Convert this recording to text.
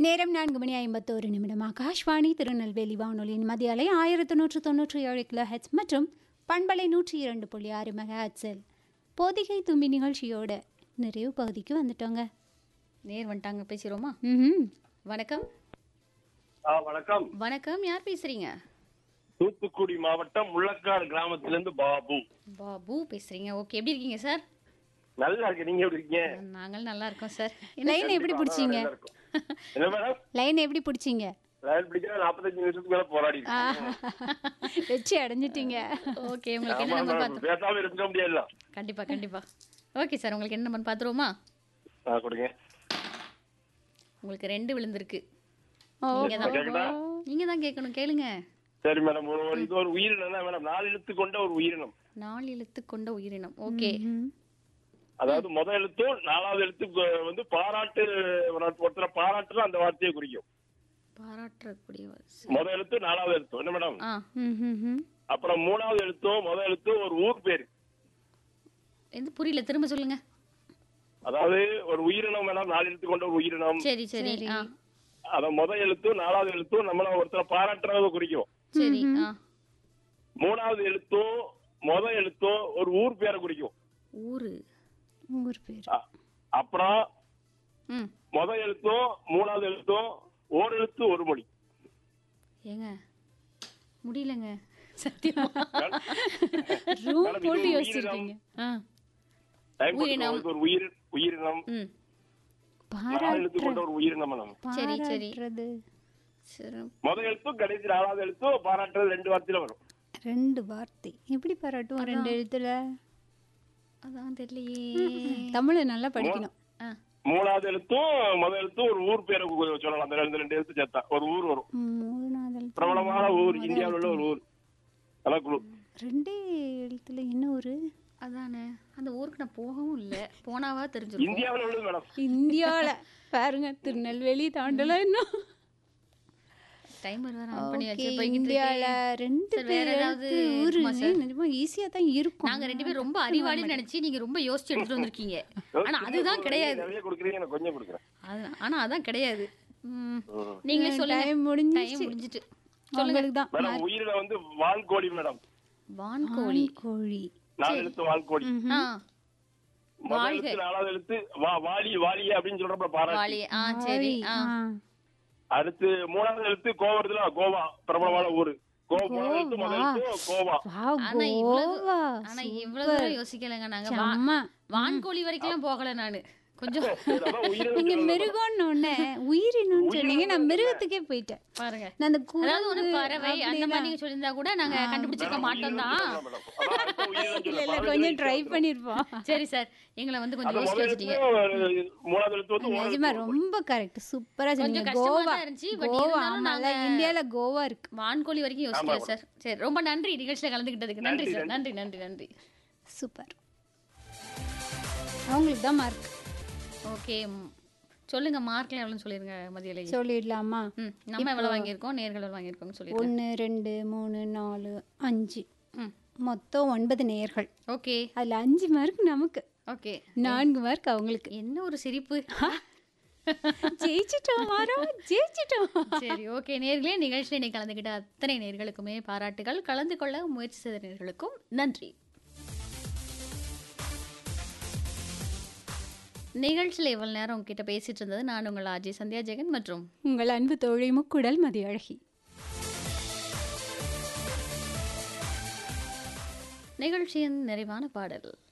நேரம் நான்கு மணி ஐம்பத்தோரு நிமிடம் ஆகாஷ்வாணி திருநெல்வேலி வானொலியின் மதிய அலை ஆயிரத்து நூற்று தொண்ணூற்றி ஏழு கிலோ ஹெட்ஸ் மற்றும் பண்பலை நூற்றி இரண்டு புள்ளி ஆறு மெகா ஹெட்ஸில் பொதிகை தும்பி நிகழ்ச்சியோட நிறைவு பகுதிக்கு வந்துட்டோங்க நேர் வந்துட்டாங்க பேசிடுவோமா ம் வணக்கம் ஆ வணக்கம் வணக்கம் யார் பேசுறீங்க தூத்துக்குடி மாவட்டம் முள்ளக்காடு கிராமத்திலிருந்து பாபு பாபு பேசுறீங்க ஓகே எப்படி இருக்கீங்க சார் நல்லா இருக்கு நீங்க எப்படி இருக்கீங்க நாங்கள் நல்லா இருக்கோம் சார் லைன் எப்படி பிடிச்சிங்க நல்லா இருக்கும். என்ன மேடம் லைன் எப்படி பிடிச்சிங்க ரயில் பிடிக்கிற நாற்பத்தஞ்சு நிமிஷத்துக்கு மேல போராடி ஆ, வெற்றி அடைஞ்சிட்டீங்க ஓகே உங்களுக்கு என்ன நம்பர் பார்த்து பேசாம இருக்க முடியல கண்டிப்பா கண்டிப்பா ஓகே சார் உங்களுக்கு என்ன நம்பர் பார்த்துருவோமா ஆ கொடுங்க உங்களுக்கு ரெண்டு விழுந்திருக்கு ஓ நீங்க தான் கேக்குதா? நீங்க தான் கேட்கணும் கேளுங்க சரி மேடம் ஒரு ஒரு- இது ஒரு உயிரினம் தான் மேடம் நாலு எழுத்து கொண்ட ஒரு உயிரினம் நாலு எழுத்து கொண்ட உயிரினம் ஓகே ம். அதாவது முத எழுத்தும் நாலாவது எழுத்து கொ- வந்து பாராட்டு ஒரு- ஒருத்தரை பாராட்டுல அந்த வார்த்தையை குறிக்கும் பாராட்டக்கூடிய வாசி. முத எழுத்து நாலாவது எழுத்து என்ன மேடம் ஆ ம், ம், ம். அப்புறம் மூணாவது எழுத்தும் முத எழுத்தும் ஒரு ஊர் பேரு எது புரியல திரும்ப சொல்லுங்க அதாவது ஒரு உயிரினம் மேடம் நாலு எழுத்து கொண்ட ஒரு உயிரினம் சரி சரி ஆ அத முத எழுத்தும் நாலாவது எழுத்தும் நம்மள ஒருத்தரை பாராட்டுறத குறிக்கும் சரி ஆ மூணாவது எழுத்தும் முத எழுத்தும் ஒரு ஊர் பேரை குறிக்கும் ஊரு ஊர் பேர் அ- அப்புறம் ம் முத எழுத்தும் மூணாவது எழுத்தும் ஓர் எழுத்து ஒரு மொழி ஏங்க முடியலங்க சத்தியமா ரூம் மேடம், இது போட்டு ஒரு யோசிச்சிருக்கீங்க ஆ டைம் உயிரினம். கொடுக்கணும். இது ஒரு உயிர் உயிரினம் ம் நாலு எழுத்து கொண்ட ஒரு உயிரினம் மேடம் சரி, சரி. பாராட்டுறது சரி முத எழுத்தும் கடைசி நாலாவது எழுத்தும் பாராட்டுறது ரெண்டு வார்த்தையில வரும் ரெண்டு வார்த்தை எப்படி பாராட்டுவோம் ரெண்டு எழுத்துல அதான் தெரியலையே தமிழை நல்லா படிக்கணும் ஆ மூணாவது எழுத்தும் முத எழுத்தும் ஒரு ஊர் பேரை கு- சொல்லலாம் அந்த ரெண்டு ரெண்டு எழுத்து சேர்த்தா ஒரு ஊர் வரும் மூணாவது எழுத்து. பிரபலமான ஊர் இந்தியாவில் உள்ள ஒரு ஊர் அதான் குழு ரெண்டே எழுத்துல என்ன ஊரு அதானே அந்த ஊருக்கு நான் போகவும் இல்லை போனாவா தெரிஞ்சிருக்கும் இந்தியாவில் உள்ளது மேடம் இந்தியால பாருங்க திருநெல்வேலி தாண்டல இன்னும் டைமர் வேற ஆன் பண்ணி வச்சு Okay, போய்கிட்டு இந்தியால இருக்கேன். ரெண்டு சரி, வேற ஏதாவது எழுத்து ஊரு இருக்குமா சார்? நிஜமா ஈஸியா தான் இருக்கும் நாங்க ரெண்டு பேரும் ரொம்ப அறிவாளின்னு நினைச்சு நீங்க ரொம்ப யோசிச்சு எடுத்துட்டு வந்திருக்கீங்க ஆனா அதுதான் கிடையாது நிறைய கொடுக்குறீங்க நான் கொஞ்சம் கொடுக்குறேன் அது ஆனா அதான் கிடையாது ம். நீங்களே சொல்லுங்க டைம் முடிஞ்சிச்சு டைம் முடிஞ்சிட்டு உங்களுக்கு தான் மேடம் உயிரில வந்து வான்கோழி மேடம் வான்கோழி கோழி நாலு எழுத்து வான்கோழி ஆ முதல் எழுத்து நாலாவது எழுத்து வா வாலி வாலியே அப்படின்னு சொல்றப்ப பாராட்டு வாலி ஆ சரி ஆ ஆ. அடுத்து மூணாவது எழுத்து கோவரத்துல கோவா பிரபலமான ஊரு கோவா மூணாவது எழுத்து முதல் எழுத்து கோவா வாவ், ஆனா இவ்வளவு கோவா ஆனா இவ்வளவு தூரம் யோசிக்கலங்க நாங்க வா- செம்ம. வான்கோழி வரைக்கும் போகல நானு கொஞ்சம் அதான் உயிரினம் நீங்க மிருகம்னு ஒண்ணு உயிரினம்னு சொன்னீங்க நான் மிருகத்துக்கே போயிட்டேன் பாருங்க நான் அந்த அதாவது ஒரு குரங்கு பறவை அந்த மாதிரி நீங்க சொல்லியிருந்தா கூட நாங்க கண்டுபிடிச்சிருக்க மாட்டோம் தான் மேடம். அதான் அடுத்த உயிரினம் இல்ல சொல்ல இல்ல பறவை கொஞ்சம் எழுத்து ட்ரை வந்து. பண்ணிருப்போம் சரி சார் எங்களை வந்து கொஞ்சம் அது யோசிச்சு முதல் வச்சிட்டீங்க எழுத்து மூணாவது எழுத்து வந்து ஓர் நிஜமா எழுத்து. ரொம்ப கரெக்ட் சூப்பரா சொன்னீங்க கஷ்டமா கோவா தான் இருந்துச்சு, but கோவா இருந்தாலும் ஆமால நாங்க- இந்தியால கோவா இருக்கு வான்கோழி வரைக்கும் யோசிக்கல சார் சரி ரொம்ப நன்றி நிகழ்ச்சியில கலந்துக்கிட்டதுக்கு நன்றி நன்றி, சார் நன்றி நன்றி நன்றி சூப்பர் அவங்களுக்கு தான் மார்க் ஓகே சொல்லுங்க மார்க்ல எவ்வளோன்னு சொல்லிருங்க மதியலை சொல்லிடலாமா ம் நம்ம எவ்வளவு வாங்கியிருக்கோம் நேர்கள் எவ்வளவு வாங்கியிருக்கோம்னு சொல்லிருங்க ஒன்று ரெண்டு மூணு நாலு அஞ்சு ம் மொத்தம் ஒன்பது நேயர்கள் ஓகே அதுல அஞ்சு மார்க் நமக்கு ஓகே நான்கு மார்க் அவங்களுக்கு என்ன ஒரு சிரிப்பு ஜெயிச்சிட்டோம் மாறோம் ஜெயிச்சிட்டோம் சரி ஓகே நேர்களே நிகழ்ச்சியில் இன்னைக்கு கலந்துக்கிட்ட அத்தனை நேர்களுக்குமே பாராட்டுகள் கலந்து கொள்ள முயற்சி செய்த நேர்களுக்கும் நன்றி நிகழ்ச்சியில் இவ்வளவு நேரம் உங்ககிட்ட பேசிட்டு இருந்தது நான் உங்கள் அஜய் சந்தியா ஜெகன் மற்றும் உங்கள் அன்பு தோழி முக்குடல் மதியழகி நிகழ்ச்சியின் நிறைவான பாடல்